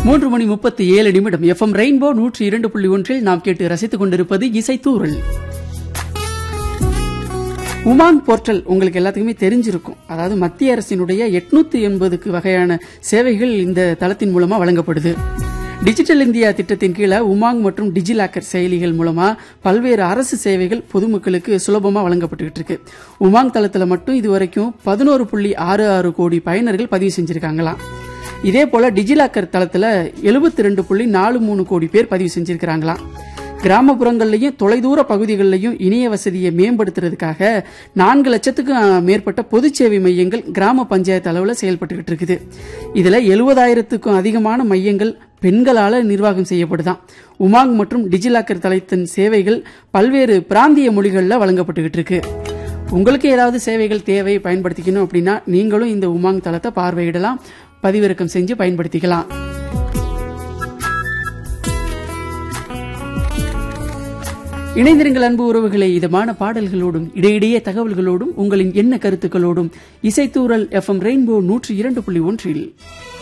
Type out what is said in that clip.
மூன்று மணி முப்பத்தி ஏழு நிமிடம் எஃப்எம் ரெயின்போ நூற்றி இரண்டு புள்ளி ஒன்றில் நாம் கேட்டு ரசித்துக் கொண்டிருப்பது இசைத்தூரல் உமாங் போர்ட்டல் உங்களுக்கு எல்லாத்துக்குமே தெரிஞ்சிருக்கும் அதாவது மத்திய அரசினுடைய எட்நூத்தி எண்பதுக்கு வகையான சேவைகள் இந்த தளத்தின் மூலமா வழங்கப்படுது டிஜிட்டல் இந்தியா திட்டத்தின் கீழே உமாங் மற்றும் டிஜிலாக்கர் செயலிகள் மூலமா பல்வேறு அரசு சேவைகள் பொதுமக்களுக்கு சுலபமா வழங்கப்பட்டுகிட்டு இருக்கு உமாங் தளத்துல மட்டும் இதுவரைக்கும் பதினோரு புள்ளி ஆறு ஆறு கோடி பயனர்கள் பதிவு செஞ்சிருக்காங்களாம் இதே போல டிஜிலாக்கர் தளத்துல எழுபத்தி ரெண்டு புள்ளி நாலு மூணு கோடி பேர் பதிவு செஞ்சிருக்கிறாங்களாம் கிராமப்புறங்கள்லயும் தொலைதூர பகுதிகளிலையும் இணைய வசதியை மேம்படுத்துறதுக்காக நான்கு லட்சத்துக்கும் மேற்பட்ட பொது சேவை மையங்கள் கிராம பஞ்சாயத்து அளவில் செயல்பட்டுக்கிட்டு இருக்குது இதுல எழுபதாயிரத்துக்கும் அதிகமான மையங்கள் பெண்களால நிர்வாகம் செய்யப்படுதாம் உமாங் மற்றும் டிஜிலாக்கர் தளத்தின் சேவைகள் பல்வேறு பிராந்திய மொழிகளில் வழங்கப்பட்டுக்கிட்டு இருக்கு உங்களுக்கு ஏதாவது சேவைகள் தேவை பயன்படுத்திக்கணும் அப்படின்னா நீங்களும் இந்த உமாங் தளத்தை பார்வையிடலாம் பதிவிறக்கம் செஞ்சு பயன்படுத்திக்கலாம் இணைந்திருங்கள் அன்பு உறவுகளை இதமான பாடல்களோடும் இடையிடையே தகவல்களோடும் உங்களின் எண்ண கருத்துக்களோடும் இசைத்தூரல் எஃப்எம் ரெயின்போ நூற்றி இரண்டு புள்ளி ஒன்றில்